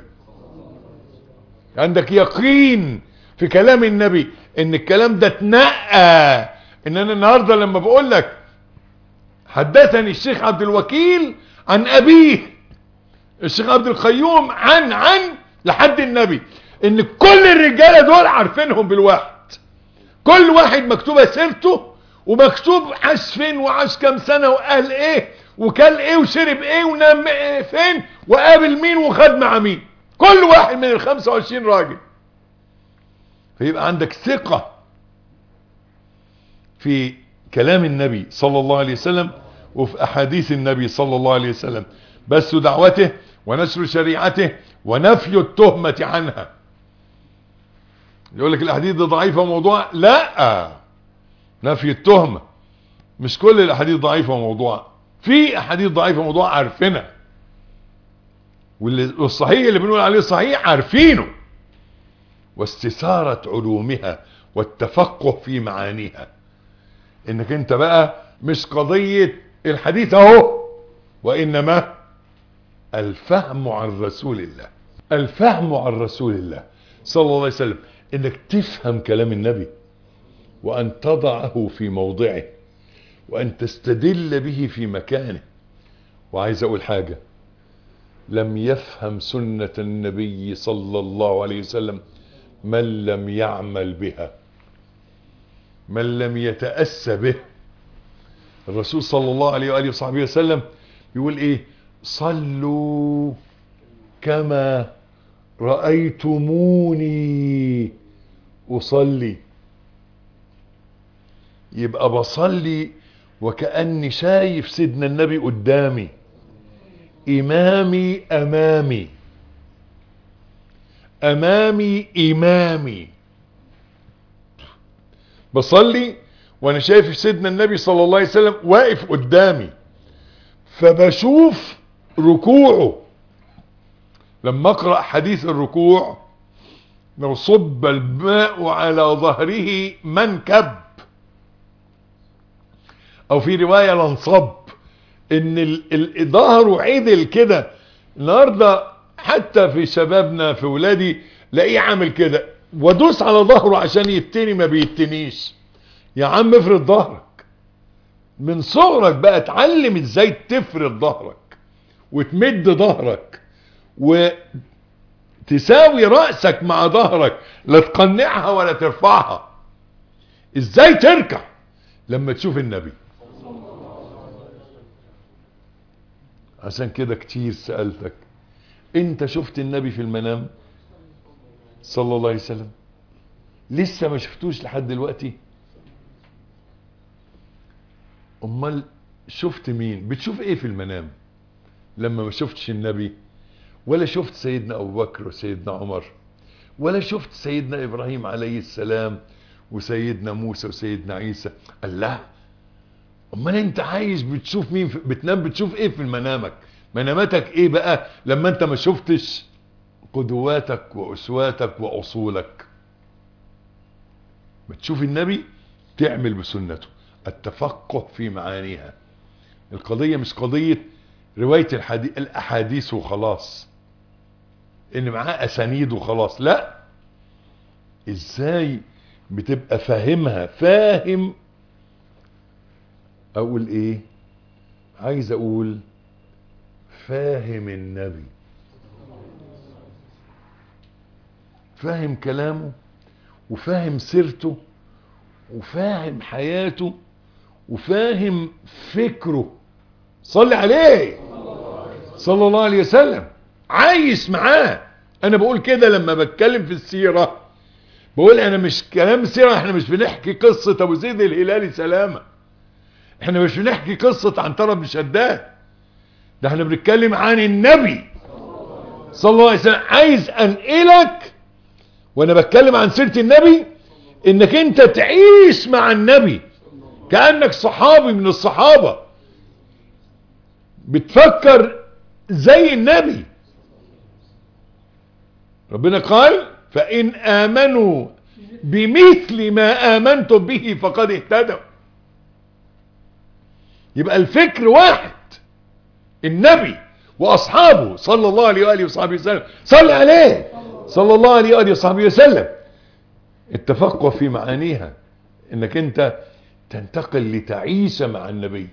عندك يقين في كلام النبي ان الكلام ده اتنقى ان انا النهاردة لما بقول لك حدثني الشيخ عبد الوكيل عن ابيه الشيخ عبد القيوم عن عن لحد النبي ان كل الرجالة دول عارفينهم بالواحد كل واحد مكتوبة سيرته ومكتوب عاش فين وعاش كام سنة وقال ايه وكل ايه وشرب ايه ونام إيه فين وقابل مين وخد مع مين كل واحد من ال 25 راجل فيبقى عندك ثقة في كلام النبي صلى الله عليه وسلم وفي احاديث النبي صلى الله عليه وسلم بس دعوته ونشر شريعته ونفي التهمة عنها يقول لك الاحاديث دي ضعيفة وموضوع لا نفي التهمة مش كل الاحاديث ضعيفة وموضوع في احاديث ضعيفة وموضوع عارفينها والصحيح اللي بنقول عليه صحيح عارفينه واستثارة علومها والتفقه في معانيها انك انت بقى مش قضية الحديث اهو وانما الفهم عن رسول الله الفهم عن رسول الله صلى الله عليه وسلم انك تفهم كلام النبي وان تضعه في موضعه وان تستدل به في مكانه وعايز اقول حاجة لم يفهم سنة النبي صلى الله عليه وسلم من لم يعمل بها من لم يتأسى به الرسول صلى الله عليه وآله وصحبه وسلم يقول ايه صلوا كما رأيتموني أصلي يبقى بصلي وكأني شايف سيدنا النبي قدامي إمامي أمامي أمامي إمامي بصلي وانا شايف سيدنا النبي صلى الله عليه وسلم واقف قدامي فبشوف ركوعه لما اقرأ حديث الركوع لو صب الماء على ظهره منكب او في رواية لانصب ان ظهره عدل كده النهاردة حتى في شبابنا في ولادي لاقيه عامل كده وادوس على ظهره عشان يتني ما بيتنيش يا عم افرد ظهرك من صغرك بقى اتعلم ازاي تفرد ظهرك وتمد ظهرك وتساوي رأسك مع ظهرك لا تقنعها ولا ترفعها ازاي تركع لما تشوف النبي عشان كده كتير سألتك انت شفت النبي في المنام صلى الله عليه وسلم لسه ما شفتوش لحد دلوقتي امال شفت مين بتشوف ايه في المنام لما ما شفتش النبي ولا شفت سيدنا ابو بكر وسيدنا عمر ولا شفت سيدنا ابراهيم عليه السلام وسيدنا موسى وسيدنا عيسى الله امال انت عايش بتشوف مين في... بتنام بتشوف ايه في منامك مناماتك ايه بقى لما انت ما شفتش قدواتك واسواتك واصولك بتشوف النبي تعمل بسنته التفقه في معانيها القضية مش قضية رواية الحدي... الاحاديث وخلاص ان معاه اسانيد وخلاص لا ازاي بتبقى فاهمها فاهم اقول ايه عايز اقول فاهم النبي فاهم كلامه وفاهم سيرته وفاهم حياته وفاهم فكره صلي عليه صلى الله عليه وسلم عايش معاه انا بقول كده لما بتكلم في السيرة بقول انا مش كلام سيرة احنا مش بنحكي قصة ابو زيد الهلالي سلامة احنا مش بنحكي قصة عنترة بن شداد ده احنا بنتكلم عن النبي صلى الله عليه وسلم عايز انقلك وانا بتكلم عن سيرة النبي انك انت تعيش مع النبي كأنك صحابي من الصحابة بتفكر زي النبي ربنا قال فإن آمنوا بمثل ما آمنتم به فقد اهتدوا يبقى الفكر واحد النبي وأصحابه صلى الله عليه وآله وصحبه وسلم صلى عليه صلى الله عليه وآله وصحبه وسلم التفقه في معانيها انك انت تنتقل لتعيش مع النبي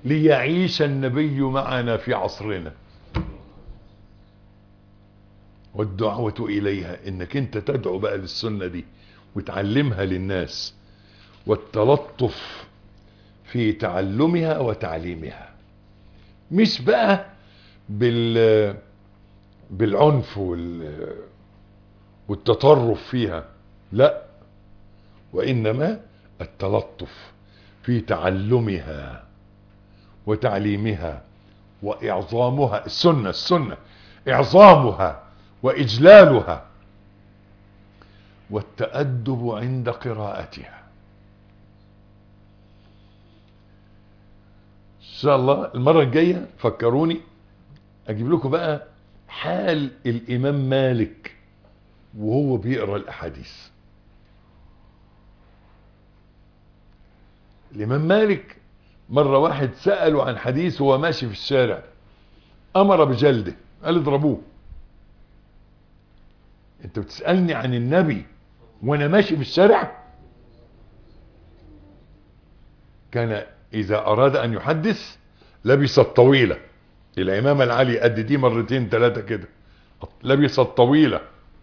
ليعيش النبي معنا في عصرنا والدعوة إليها إنك أنت تدعو بقى للسنة دي وتعلمها للناس والتلطف في تعلمها وتعليمها مش بقى بال بالعنف وال والتطرف فيها لا وإنما التلطف في تعلمها وتعليمها وإعظامها السنة السنة إعظامها وإجلالها والتأدب عند قراءتها إن شاء الله المرة الجاية فكروني أجيب لكم بقى حال الإمام مالك وهو بيقرأ الأحاديث الإمام مالك مرة واحد سأله عن حديث وهو ماشي في الشارع أمر بجلده قال اضربوه انت بتسألني عن النبي وانا ماشي في الشارع كان اذا اراد ان يحدث لبس الطويلة الامام العلي قد دي مرتين ثلاثة كده لبس الطويلة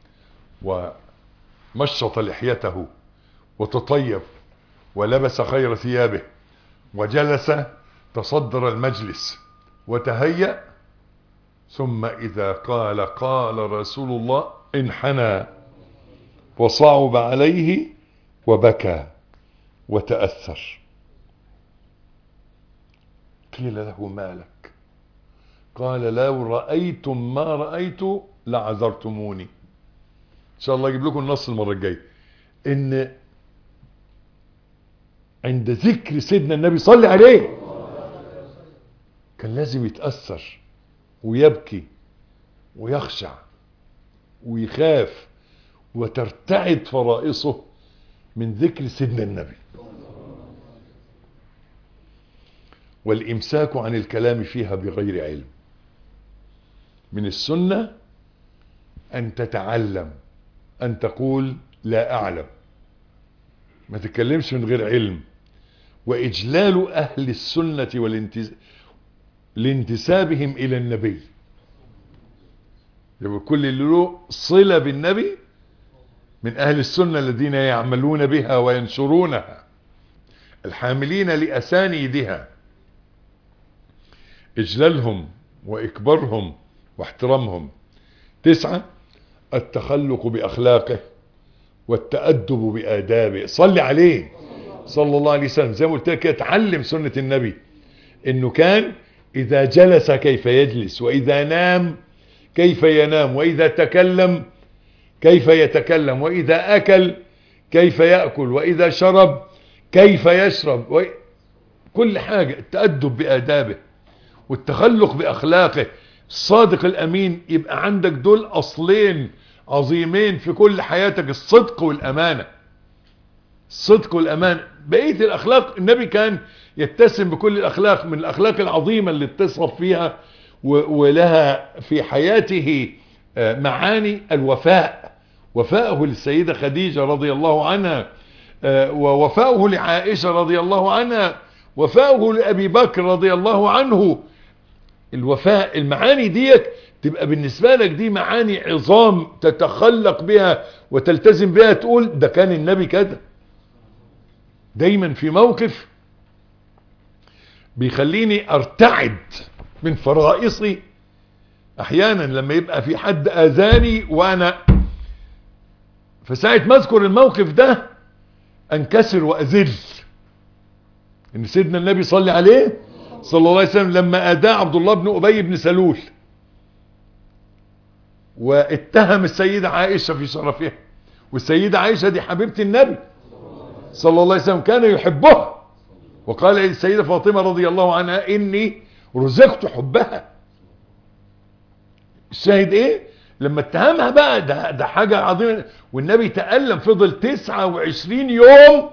ومشط لحيته وتطيب ولبس خير ثيابه وجلس تصدر المجلس وتهيأ ثم إذا قال قال رسول الله انحنى وصعب عليه وبكى وتأثر قيل له ما لك قال لو رأيتم ما رأيت لعذرتموني إن شاء الله أجيب لكم النص المرة الجاية إن عند ذكر سيدنا النبي صلي عليه كان لازم يتأثر ويبكي ويخشع ويخاف وترتعد فرائصه من ذكر سيدنا النبي والإمساك عن الكلام فيها بغير علم من السنة أن تتعلم أن تقول لا أعلم ما تتكلمش من غير علم وإجلال أهل السنة والانتز... لانتسابهم إلى النبي يبقى كل اللي له صلة بالنبي من أهل السنة الذين يعملون بها وينشرونها الحاملين لأسانيدها إجلالهم وإكبرهم واحترامهم تسعة التخلق بأخلاقه والتأدب بآدابه صلي عليه صلى الله عليه وسلم زي ما قلت لك اتعلم سنة النبي انه كان اذا جلس كيف يجلس واذا نام كيف ينام واذا تكلم كيف يتكلم واذا اكل كيف يأكل واذا شرب كيف يشرب و... كل حاجة التأدب بآدابه والتخلق بأخلاقه الصادق الأمين يبقى عندك دول أصلين عظيمين في كل حياتك الصدق والأمانة الصدق والأمانة بقية الأخلاق النبي كان يتسم بكل الأخلاق من الأخلاق العظيمة اللي اتصف فيها ولها في حياته معاني الوفاء وفاءه للسيدة خديجة رضي الله عنها ووفاؤه لعائشة رضي الله عنها وفاؤه لأبي بكر رضي الله عنه الوفاء المعاني ديك تبقى بالنسبة لك دي معاني عظام تتخلق بها وتلتزم بها تقول ده كان النبي كده دايما في موقف بيخليني ارتعد من فرائصي احيانا لما يبقى في حد اذاني وانا فساعة ما اذكر الموقف ده انكسر واذل ان سيدنا النبي صلى عليه صلى الله عليه وسلم لما اداه عبد الله بن ابي بن سلول واتهم السيدة عائشة في شرفها والسيدة عائشة دي حبيبة النبي صلى الله عليه وسلم كان يحبها وقال للسيدة فاطمة رضي الله عنها اني رزقت حبها الشاهد ايه لما اتهمها بقى ده, ده حاجة عظيمة والنبي تألم فضل 29 يوم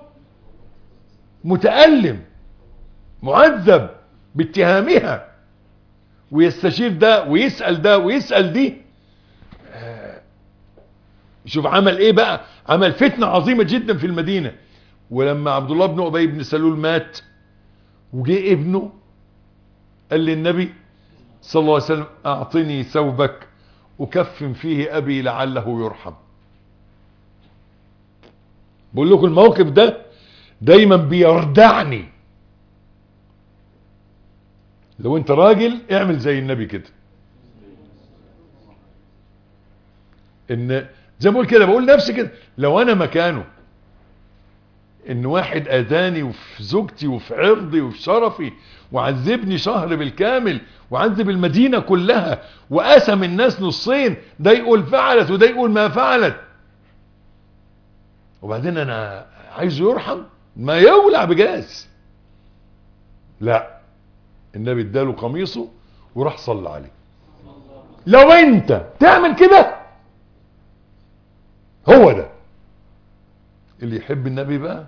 متألم معذب باتهامها ويستشير ده ويسأل ده ويسأل دي شوف عمل ايه بقى عمل فتنة عظيمة جدا في المدينة ولما عبد الله بن ابي بن سلول مات وجه ابنه قال للنبي صلى الله عليه وسلم اعطني ثوبك أكفن فيه أبي لعله يرحم بقول لكم الموقف ده دايما بيردعني لو انت راجل اعمل زي النبي كده ان زي ما بقول كده بقول نفسي كده لو انا مكانه ان واحد اذاني وفي زوجتي وفي عرضي وفي شرفي وعذبني شهر بالكامل وعذب المدينة كلها وقسم الناس نصين ده يقول فعلت وده يقول ما فعلت وبعدين انا عايزه يرحم ما يولع بجاز لا النبي اداله قميصه وراح صلى عليه لو انت تعمل كده هو ده اللي يحب النبي بقى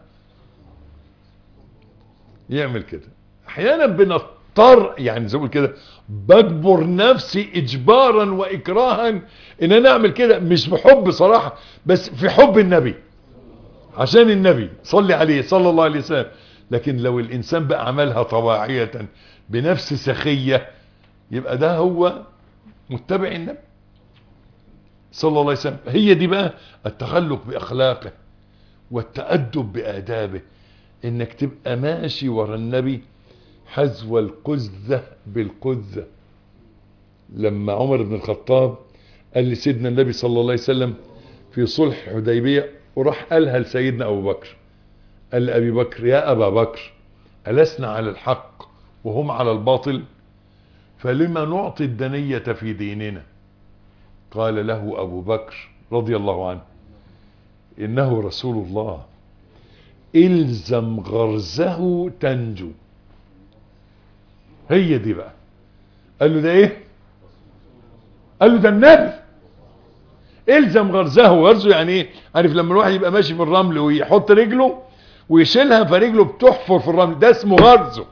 يعمل كده احيانا بنضطر يعني زي ما بقول كده بجبر نفسي اجبارا واكراها ان انا اعمل كده مش بحب صراحة بس في حب النبي عشان النبي صلي عليه صلى الله عليه وسلم لكن لو الانسان بقى عملها طواعية بنفس سخية يبقى ده هو متبع النبي صلى الله عليه وسلم هي دي بقى التخلق باخلاقه والتأدب بآدابه انك تبقى ماشي ورا النبي حذو القذة بالقذة لما عمر بن الخطاب قال لسيدنا النبي صلى الله عليه وسلم في صلح حديبية وراح قالها لسيدنا أبو بكر قال لأبي بكر يا أبا بكر ألسنا على الحق وهم على الباطل فلما نعطي الدنية في ديننا قال له أبو بكر رضي الله عنه إنه رسول الله إلزم غرزه تنجو هي دي بقى قال له ده ايه قال له ده النبي الزم غرزه غرزه يعني ايه عارف لما الواحد يبقى ماشي في الرمل ويحط رجله ويشيلها فرجله بتحفر في الرمل ده اسمه غرزه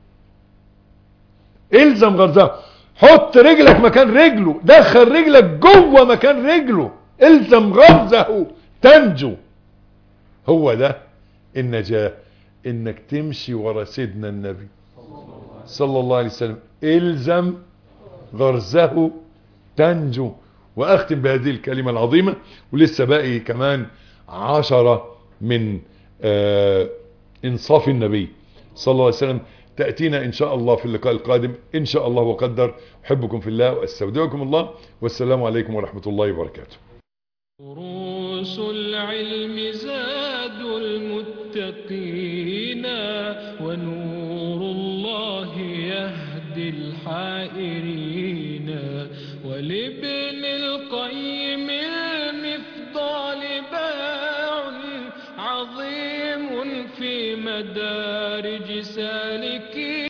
الزم غرزه حط رجلك مكان رجله دخل رجلك جوه مكان رجله الزم غرزه تنجو هو ده النجاة انك تمشي ورا سيدنا النبي صلى الله عليه وسلم الزم غرزه تنجو واختم بهذه الكلمة العظيمة ولسه باقي كمان عشرة من آه انصاف النبي صلى الله عليه وسلم تأتينا إن شاء الله في اللقاء القادم إن شاء الله وقدر أحبكم في الله وأستودعكم الله والسلام عليكم ورحمة الله وبركاته دروس العلم زاد المتقين ونور الله يهدي الحائرين ولابن القيم المفضال باع عظيم في مدارج سالكين